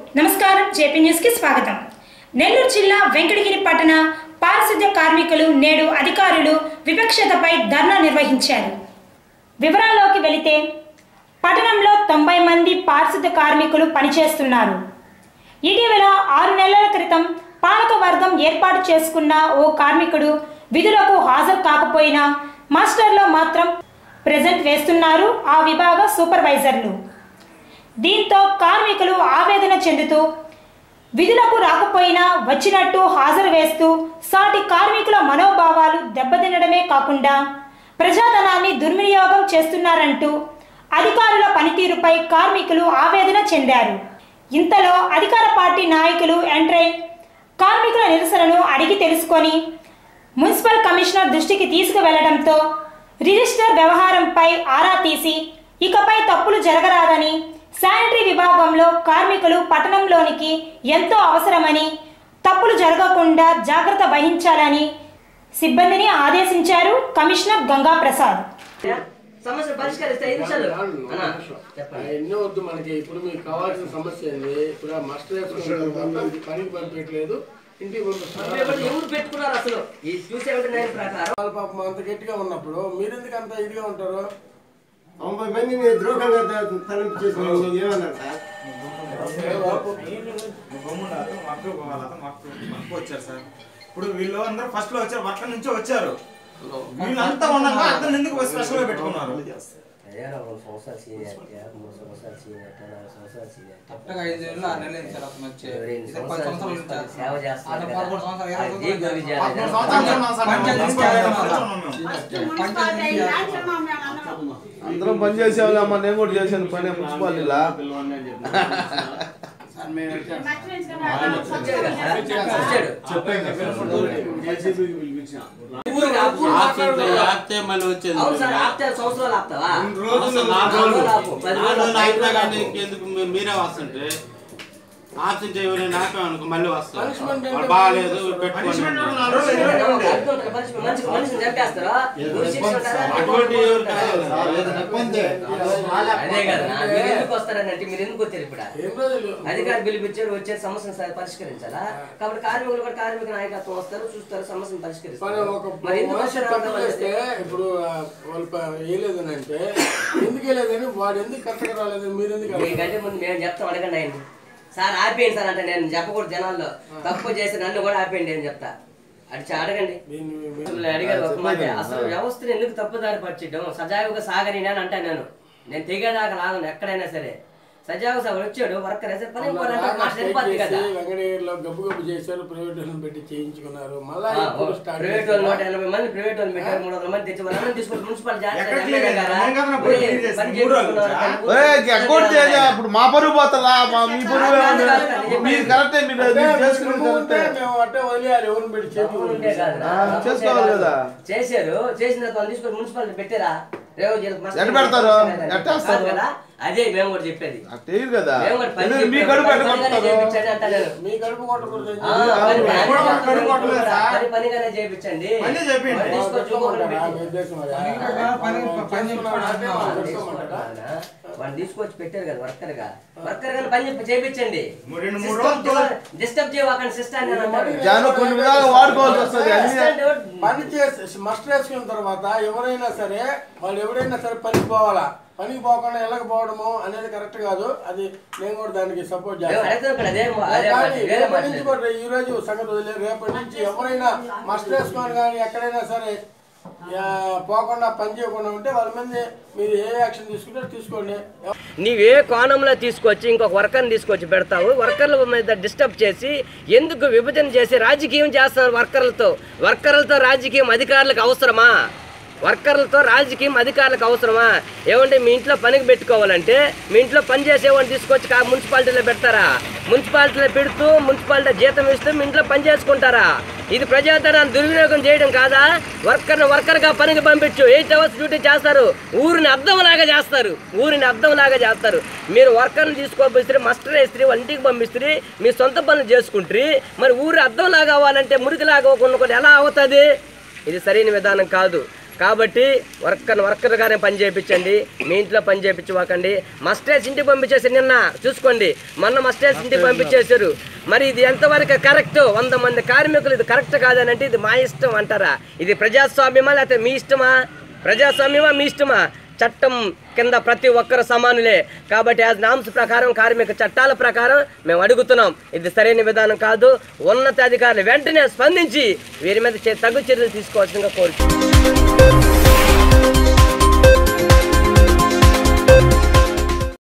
నమస్కారం JP news కి స్వాగతం నెల్లూరు జిల్లా వెంకటగిరి పట్టణ పారిశుద్ధ్య కార్మికులు నేడు అధికారులు వివక్షతపై ధర్నా నిర్వహించారు వివరాల్లోకి వెళితే పట్టణంలో తొంభై మంది పారిశుద్ధ్య కార్మికులు పనిచేస్తున్నారు ఇటీవల ఆరు నెలల క్రితం పాలకవర్గం ఏర్పాటు చేసుకున్న ఓ కార్మికుడు విధులకు హాజరు కాకపోయినా మాస్టర్లో మాత్రం ప్రెజెంట్ వేస్తున్నారు ఆ విభాగ సూపర్వైజర్లు దీంతో కార్మికులు ఆవేదన చెందుతూ విధులకు రాకపోయినా వచ్చినట్టు హాజరు వేస్తూ సాటి కార్మికుల మనోభావాలు దెబ్బతినడమే కాకుండా ప్రజాధనాన్ని దుర్వినియోగం చేస్తున్నారంటూ అధికారుల పనితీరుపై కార్మికులు ఆవేదన చెందారు ఇంతలో అధికార పార్టీ నాయకులు ఎంట్రై కార్మికుల నిరసనను అడిగి తెలుసుకొని మున్సిపల్ కమిషనర్ దృష్టికి తీసుకువెళ్లడంతో రిజిస్టర్ వ్యవహారంపై ఆరా తీసి ఇకపై తప్పులు జరగరాదని శానిటరీ విభాగంలో కార్మికులు పట్టణంలోనికి ఎంతో అవసరమని తప్పులు జరగకుండా జాగ్రత్త వహించాలని సిబ్బందిని ఆదేశించారు కమిషనర్ గంగా ప్రసాద్ సమస్య పరిష్కరిస్తే ఐదు నిమిషాలు అన్నా, చెప్పండి ఎన్నో వద్దు మనకి ఇప్పుడు మీకు కావాల్సిన సమస్య ఏంది ఇప్పుడు ఆ మాస్టర్ వేసుకున్న తర్వాత పనికి పంపించట్లేదు ఇంటికి మరి పంపిస్తున్నారు ఎవరు ఎవరు పెట్టుకున్నారు అసలు ఈ టూ సెవెంటీ నైన్ ప్రకారం వాళ్ళ పాపం అంత గట్టిగా ఉన్నప్పుడు మీరు ఎందుకు అంత ఇదిగా ఉంటారు తొంభై మందిని ద్రోహంగా తరలింపు చేసిన ఏమన్నారు సార్ గమ్మున్నారు మాకు వాళ్ళతో మాకు మాకు వచ్చారు సార్ ఇప్పుడు వీళ్ళు అందరూ ఫస్ట్ లో వచ్చారు వర్క్ నుంచి వచ్చారు వీళ్ళంతా ఉండగా అతను ఎందుకు స్పెషల్ గా పెట్టుకున్నారు సంవత్సరాలు సీనియర్ మూడు సంవత్సరాలు సీనియర్ నాలుగు సంవత్సరాలు సీనియర్ కరెక్ట్గా ఐదు ఏళ్ళు ఆరు నెలలు అయింది సార్ అతను వచ్చి ఎవరైనా ఇది పది సంవత్సరాల నుంచి సంవత్సరాలు చేస్తున్నాడు. సేవ చేస్తున్నారు అతను పదకొండు సంవత్సరాలు ఏ అది రోజు గవి కూడా పదమూడు చేయాలి. సంవత్సరాలు ఉన్నాం సార్ మేము. పంచాయతీ మున్సిపాలిటీ మున్సిపాలిటీ ఆఫీస్లో ఉన్నాం మేము. అందరం పని చేసేవాళ్ళం అమ్మ నేను కూడా చేశాను పని మున్సిపాలిటీలా సార్ మేము వచ్చాం. వచ్చాడు కదా సార్? వచ్చాడు. జేసీబీకి పిలిపించాం ఊరికి అప్పుడు మాట్లాడుతున్నాడు. ఆపితే మళ్ళీ వచ్చేది అవును సార్ ఆపితే సంవత్సరాలు ఆపుతావా అసలు నాలుగు నాలుగు రోజులు రోజులు ఆపు. పది నాలుగు రోజులు రోజులు ఆపినా ఆపు. కానీ ఎందుకు మీ- మీరే వస్తుంటే ఆప్షన్ చేయమని ఆపామనుకో మళ్ళీ వస్తారు Punishment అంటే వాళ్ళు బాగాలేదు పెట్టుకోండి పనిష్మెంట్ కూడా నాలుగు రోజులు ఇరవై అర్థం ఉంది. ఉంటుంది. మనిషి మనిషికి మనిషిని చంపేస్తారా ఊరి శిక్ష ఉంటారా? అటువంటి ఎవరు కాదు. అదే కదా మీరు ఎందుకు వస్తారని అంటే మీరు ఎందుకు వచ్చారు ఇప్పుడు ఏం రోజులు అధికారి పిలిపించారు వచ్చే సమస్యను స- పరిష్కరించాలా కాబట్టి కార్మికులు కూడా కార్మిక నాయకత్వం వస్తారు చూస్తారు సమస్యను మరి పరిష్కరిస్తారు ఒక మరి ఎందుకు మనిషి వచ్చారు తప్పు చేస్తే ఇప్పుడు ఆ, వాళ్ళు ప- వేయలేదని అంటే ఎందుకు వేయలేదని వాడు ఎందుకు కరెక్ట్గా రాలేదని మీరు ఎందుకు అడగరు? మీకంటే ముందు మేము చెప్తాం అడగండి ఆయన సార్ ఆపేయండి సార్ అంటే నేను చెప్పకూడదు జనాల్లో తప్పు చేసి నన్ను కూడా ఆపేయండి అని చెప్తా అడిచి అడగండి దీన్ని మీ- అసలు అడిగారు ఒక మాట అసలు వ్యవస్థను ఎందుకు తప్పుదారి పట్టించడం సజావుగా సాగని అని అంటా నేను నేను తెగేదాకా లాగను ఎక్కడైనా సరే సజావుగా సాగ వచ్చాడు వర్కర్ అయితే పని మళ్ళా పోవాలంటే మాట స్ట్రైక్ సరిపోద్ది చేసి కదా వెంకటగిరిలో గబ్బు గబ్బు చేశారు ప్రైవేట్ వాళ్ళని పెట్టి చేయించుకున్నారు మళ్ళా ఆ, ఇప్పుడు ఓ, స్టార్ట్ ప్రైవేట్ వాళ్ళు నూట ఎనభై మంది ప్రైవేట్ వాళ్ళు పెట్టారు మూడు వందల మంది తెచ్చి వాళ్ళని తీసుకుంటే మున్సిపల్ జాతీయ ఎక్కడ ఎమ్మెల్యే క్లియర్ గారా? నేను కదా పోయి క్లియర్ చేసి పని మూడు రోజులు చేయించుకున్నారు. సార్. ఏ అకౌంట్ చేసా అప్పుడు మా పరుగు పోతుందా మా మీ పరుగు ఏమన్నా? మీరు కరెక్టే మీరు అంటే మీరు మీరు చేసుకునేది ఉంటే కరెక్టే మేము అట్టే వదిలేయాలి ఎవరిని పెట్టి చేతి ఉంటే కాదు. ఆ, చేసుకోవాలి కదా. చేశారు చేసిన తర్వాత వాళ్ళు తీసుకొని మున్సిపాలిటీ పెట్టారా రేవు చేసి మస్తు ఎట్ట పెడతారు? కాదు ఎట్ట వేస్తారు? కదా అదే మేము కూడా చెప్పేది అట్టే కదా మేము కూడా పని ఎందుకు మీ చెప్పాము. కడుపు పని ఎట్ట పనిగానే కొడతారు చేయించండి అంటా నేను. మీ కడుపు కొట్టకూడదు ఆ, పని పని ఎప్పుడు కూడా కడుపు కొట్టలేదు సార్. పని పనిగానే చేయించండి పని చేయించండి. పని తీసుకొచ్చి ఇంకొకరిని పెట్టుకోమంటారా? పెట్టి. మీ ఉద్దేశం అదా? పని కూడా పని- పని చేసుకున్నాడు అంటే చేసుకున్నాడు. వాళ్ళు వాడిని పెట్టుకోమంటారా? వాడిని తీసుకొచ్చి పెట్టారు కదా వర్కర్ గా వర్కర్ గా పని చెప్పి చేయించండి మూడు- రెండు మూడు రోజులు డిస్టర్బ్ చేయవాకండి సిస్టర్ అని అన్నాడు జనం కొన్ని విధాలుగా వాడుకోవాల్సి వస్తుంది అన్ని Assistant ఎవరు? పని చేసి మస్ట్ వేసుకున్న తర్వాత ఎవరైనా సరే వాళ్ళు ఎవరైనా సరే పనికి పోవాలా పనికి పోకుండా ఎలాగ పోవడము అనేది కరెక్ట్ కాదు అది నేను కూడా దానికి సపోర్ట్ మేము చేస్తాను అడుగుతాం ఇక్కడ అదే అదే మాట. కానీ వేరే రేపటి మాట నుంచి లేదు. కూడా ఈ రోజు సంగతి వదిలే రేపటి నుంచి ఎవరైనా మస్ట్ వేసుకొని కానీ ఎక్కడైనా సరే ఆ, పోకుండా పని చేయకుండా ఉంటే వాళ్ళ మీద మీరు ఏ యాక్షన్ తీసుకుంటే తీసుకోండి నీవే కోణంలో తీసుకొచ్చి ఇంకొక వర్కర్ని తీసుకొచ్చి పెడతావు వర్కర్ల మీద డిస్టర్బ్ చేసి ఎందుకు విభజన చేసి రాజకీయం చేస్తున్నారు వర్కర్లతో వర్కర్లతో రాజకీయం అధికారులకు అవసరమా వర్కర్లతో రాజకీయం అధికారులకు అవసరమా ఏమంటే మీ ఇంట్లో పనికి పెట్టుకోవాలంటే మీ ఇంట్లో పని చేసేవాడిని తీసుకొచ్చి కా మున్సిపాలిటీలో పెడతారా మున్సిపాలిటీలో పెడుతూ మున్సిపాలిటీ జీతం ఇస్తూ మీ ఇంట్లో పని చేసుకుంటారా ఇది ప్రజాధనాన్ని దుర్వినియోగం చేయడం కాదా వర్కర్ని వర్కర్గా పనికి పంపించు ఎయిట్ అవర్స్ డ్యూటీ చేస్తారు ఊరిని అర్థంలాగా చేస్తారు ఊరిని అర్థంలాగా చేస్తారు మీరు వర్కర్ని తీసుకోపిస్తే మస్టర్ వేస్తే వంటికి పంపిస్తే మీ సొంత పనులు చేసుకుంటారు మరి ఊరి అర్థంలాగా అవ్వాలంటే మురికిలాగా ఒక ఎలా అవుతుంది ఇది సరైన విధానం కాదు కాబట్టి వర్కర్ వర్కర్గానే పని చేయించండి మీ ఇంట్లో పని చేయించుకోకండి మస్టేస్ ఇంటికి పంపించేసి నిన్న చూసుకోండి మొన్న మస్టేస్ ఇంటికి పంపించేశారు మరి ఇది ఎంతవరకు కరెక్ట్ వంద మంది కార్మికులు ఇది కరెక్ట్ కాదని అంటే ఇది మా ఇష్టం అంటారా ఇది ప్రజాస్వామ్యమా లేకపోతే మీ ఇష్టమా ప్రజాస్వామ్యమా మీ ఇష్టమా చట్టం కింద ప్రతి ఒక్కరు సమానులే కాబట్టి యాజ్ నామ్స్ ప్రకారం కార్మిక చట్టాల ప్రకారం మేము అడుగుతున్నాం ఇది సరైన విధానం కాదు ఉన్నతాధికారులు వెంటనే స్పందించి వీరి మీద చే- తగు చర్యలు తీసుకోవాల్సిందిగా కోరుతున్నాం